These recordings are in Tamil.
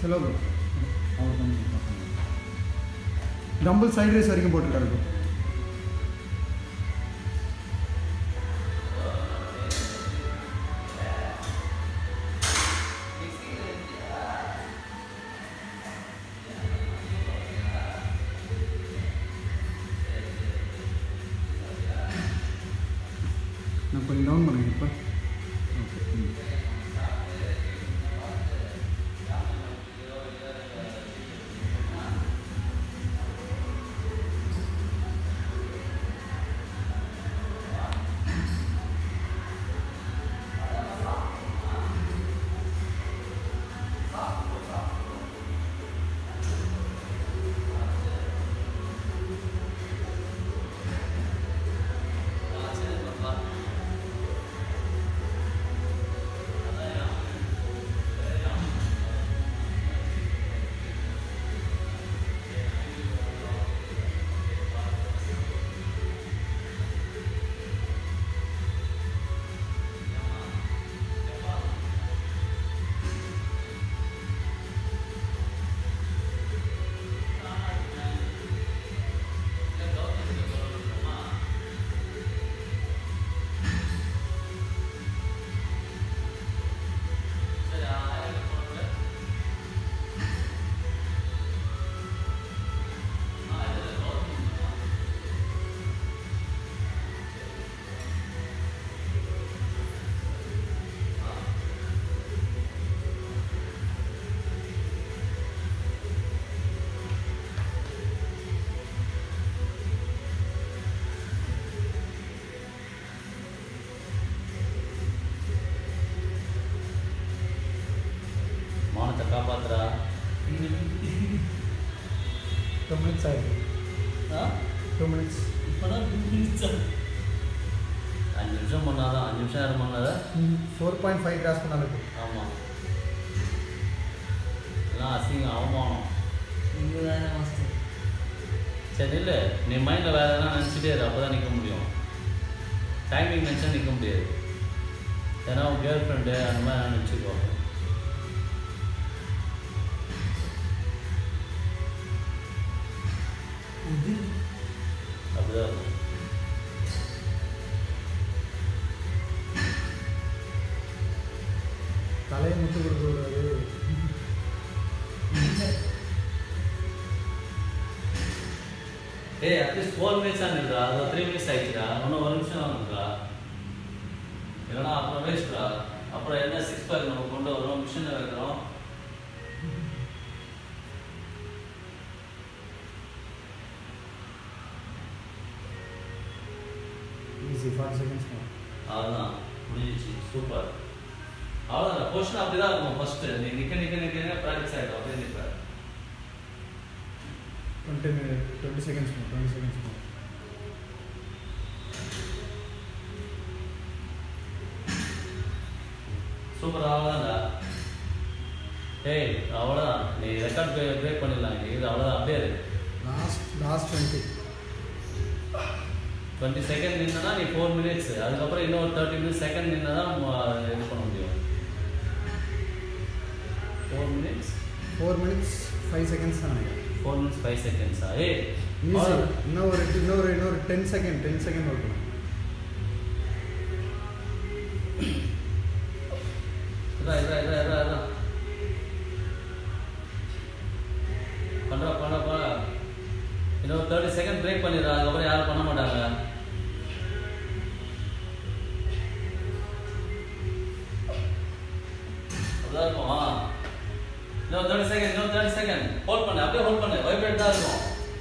செலோ ப்ரோ அவர் பண்ணி டம்பிள் சைடு ரேஸ் வரைக்கும் போட்டிருக்காரு ப்ரோ நான் கொஞ்சம் டவுன் பண்ணுங்க இப்போ ஓகே ம் மானத்தை காப்பாத்துறா டூ மினிட்ஸ் ஆயிருக்கு ஆ டூ மினிட்ஸ் இப்போதான் அஞ்சு நிமிஷம் பண்ணாதான் அஞ்சு நிமிஷம் யாரும் பண்ணாத ஃபோர் பாயிண்ட் ஃபைவ் கிராஸ் பண்ணாலும் ஆமாம் எல்லாம் அசிங்கம் அவமானம் நீங்கள் தானே மாஸ்டர் சரி இல்லை நீ மைண்டில் வேறு எதனா நினச்சிட்டே இரு அப்போ தான் நிற்க முடியும் டைமிங் நினச்சா நிற்க முடியாது ஏன்னா உன் கேர்ள் ஃப்ரெண்டு அந்த மாதிரி நினச்சிக்கோ இது அப்படிதான் இருக்கும் தலையை முட்டு கொடுக்கக்கூடாது ஏய் அட்லீஸ்ட் ஃபோர் மினிட்ஸ் ஆகுதுடா அது த்ரீ மினிட்ஸ் ஆயிடுச்சுடா இன்னும் ஒரு நிமிஷம் ஆகுதுடா இல்லைனா அப்புறம் வேஸ்ட்டா அப்புறம் என்ன சிக்ஸ் பேக் நம்ம கொண்டு வரோம் மிஷினில் வைக்கிறோம் ஈஸி ஃபார்ட்டி செகண்ட்ஸ் அதுதான் முடிஞ்சிச்சு சூப்பர் அவ்வளோதான் கொஸ்டின் அப்படி தான் இருக்கும் ஃபர்ஸ்ட்டு நீ நிற்க நிற்க நிற்க ப்ராக்டிஸ் ஆகிடும் அப்படியே நிற்ப twenty minute twenty seconds twenty seconds super அவ்வளோதான்டா ஏய் அவ்வளோதான் நீ ரெக்கார்ட் பிரேக் பண்ணிடலாம் நீ இது அவ்வளோதான் அப்படியே இருக்கு last last twenty twenty second நின்னா நீ ஃபோர் மினிட்ஸ் அதுக்கப்புறம் இன்னொரு தேர்ட்டி மினிட்ஸ் செகண்ட் நின்னா தான் ம- இது பண்ண முடியும் four minutes four minutes five seconds தான் நினைக்கிறேன் ஃபோர் மினிட்ஸ் ஃபைவ் செகண்ட்ஸா ஏய் ஈஸி அவ்வளவுதான். இன்னும் ஒரு இன்னொரு இன்னொரு ten second ten second work பண்ணும் இதா இதா இதா இதா இதா பண்ணுறா பண்ண பண்ண இன்னொரு தேர்ட்டி செகண்ட் பிரேக் பண்ணிடுறா அதுக்கப்புறம் யாரும் பண்ண மாட்டாங்க அப்படிதான் இருக்குமா இன்னொரு தேர்ட்டி செகண்ட் இன்னொரு தேர்ட்டி செகண்ட் ஹோல்ட் பண்ணு அப்படியே ஹோல்ட் பண்ணு வைப்ரேட் தான் இருக்கும்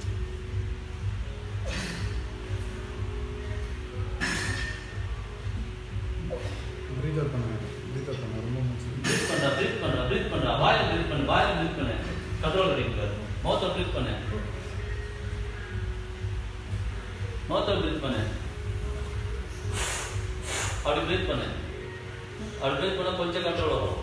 ப்ரீத் அவுட் பண்ணுங்க ப்ரீத் அவுட் பண்ணுங்க ரொம்ப முக்கியம் ப்ரீத் பண்றா ப்ரீத் பண்றா ப்ரீத் பண்றா வாயில ப்ரீத் பண்ணு வாயில ப்ரீத் பண்ணு கண்ட்ரோல் கிடைக்காது மௌத்த ப்ரீத் பண்ணு மௌத்த ப்ரீத் பண்ணு அப்படி ப்ரீத் பண்ணு அப்படி ப்ரீத் பண்ணா கொஞ்சம் கண்ட்ரோல் வரும்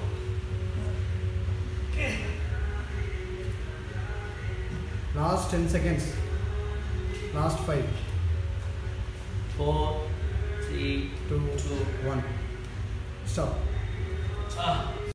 last ten seconds last five four three two two one stop ஆ